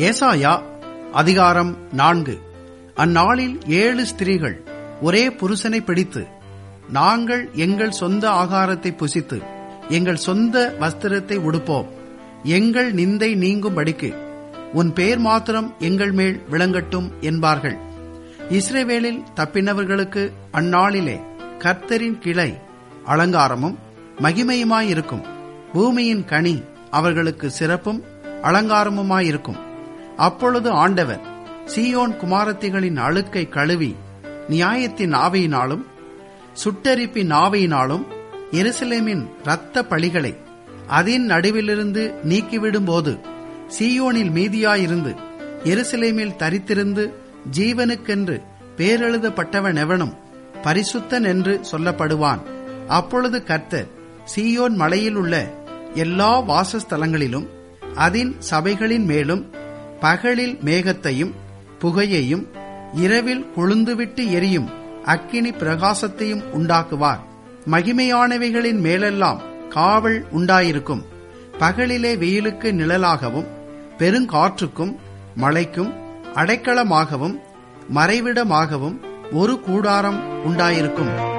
ஏசாயா அதிகாரம் நான்கு அந்நாளில் ஏழு ஸ்திரீகள் ஒரே புருஷனை பிடித்து நாங்கள் எங்கள் சொந்த ஆகாரத்தை புசித்து எங்கள் சொந்த வஸ்திரத்தை உடுப்போம் எங்கள் நிந்தை நீங்கும்படிக்கு உன் பேர் மாத்திரம் எங்கள் மேல் விளங்கட்டும் என்பார்கள் இஸ்ரேவேலில் தப்பினவர்களுக்கு அந்நாளிலே கர்த்தரின் கிளை அலங்காரமும் மகிமையுமாயிருக்கும் பூமியின் கனி அவர்களுக்கு சிறப்பும் அலங்காரமுமாயிருக்கும் அப்பொழுது ஆண்டவர் சீயோன் குமாரத்திகளின் அழுக்கை கழுவி நியாயத்தின் ஆவையினாலும் சுட்டரிப்பின் ஆவையினாலும் எருசலேமின் இரத்த பழிகளை அதன் நடுவிலிருந்து நீக்கிவிடும்போது சீயோனில் மீதியாயிருந்து எருசலேமில் தரித்திருந்து ஜீவனுக்கென்று பேரெழுதப்பட்டவன் எவனும் பரிசுத்தன் என்று சொல்லப்படுவான் அப்பொழுது கர்த்தர் சீயோன் மலையில் உள்ள எல்லா வாசஸ்தலங்களிலும் அதன் சபைகளின் மேலும் பகலில் மேகத்தையும் புகையையும் இரவில் கொழுந்துவிட்டு எரியும் அக்கினி பிரகாசத்தையும் உண்டாக்குவார் மகிமையானவைகளின் மேலெல்லாம் காவல் உண்டாயிருக்கும் பகலிலே வெயிலுக்கு நிழலாகவும் பெருங்காற்றுக்கும் மழைக்கும் அடைக்கலமாகவும் மறைவிடமாகவும் ஒரு கூடாரம் உண்டாயிருக்கும்